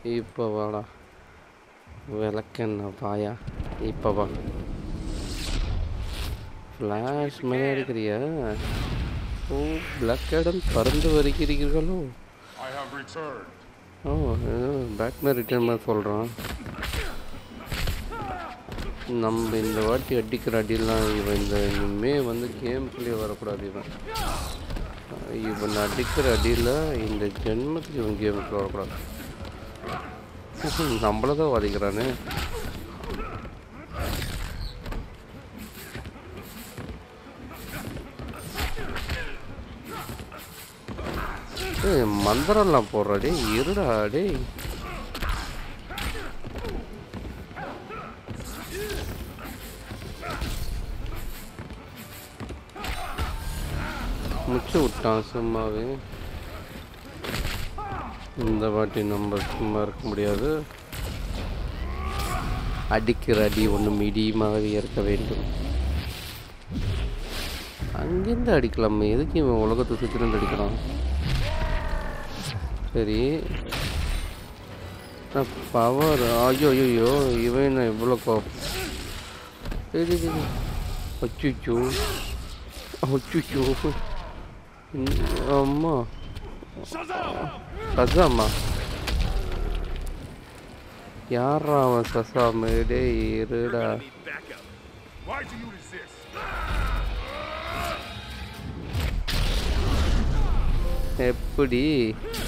இப்போ வாடா விளக்கெண்ண பாயா இப்போ வா ஃப்ளாஷ் மேலே இருக்கிறியா ஓ பிளாக் ஆடம் பறந்து வருகிறீர்களோ I have returned. ஓ பேக்ல ரிட்டர்ன் மாதிரி சொல்கிறான் நம்ம இந்த வாட்டி அடிக்கிற அடிலாம் இவன் இந்த இனிமே வந்து கேம் பிளே வரக்கூடாது இவன் இவன் அடிக்கிற அடியில் இந்த ஜென்மத்துக்கு இவன் கேமுக்கு வரக்கூடாது நம்மள தான் வாதிக்கிறானே ஏய் மந்திரம்லாம் போடுறா டேய் இருடா டேய் முச்சு விட்டான் சும்மாவே இந்த வாட்டி நம்ம சும்மா இருக்க முடியாது அடிக்கிற அடி ஒன்றும் இடியுமாகவே இருக்க வேண்டும் அங்கேருந்து அடிக்கலாமே எதுக்கு இவன் உலகத்தை சுற்றிருந்து அடிக்கிறான் சரி பவர் ஐயோ ஐயோ இவன் என்ன இவ்வளோ கோபம் சரி சரி அச்சுச்சோ அச்சுச்சோ அம்மா சசாமா யாரா அவன் சசாமு டேய் இருடா Why do you resist? எப்படி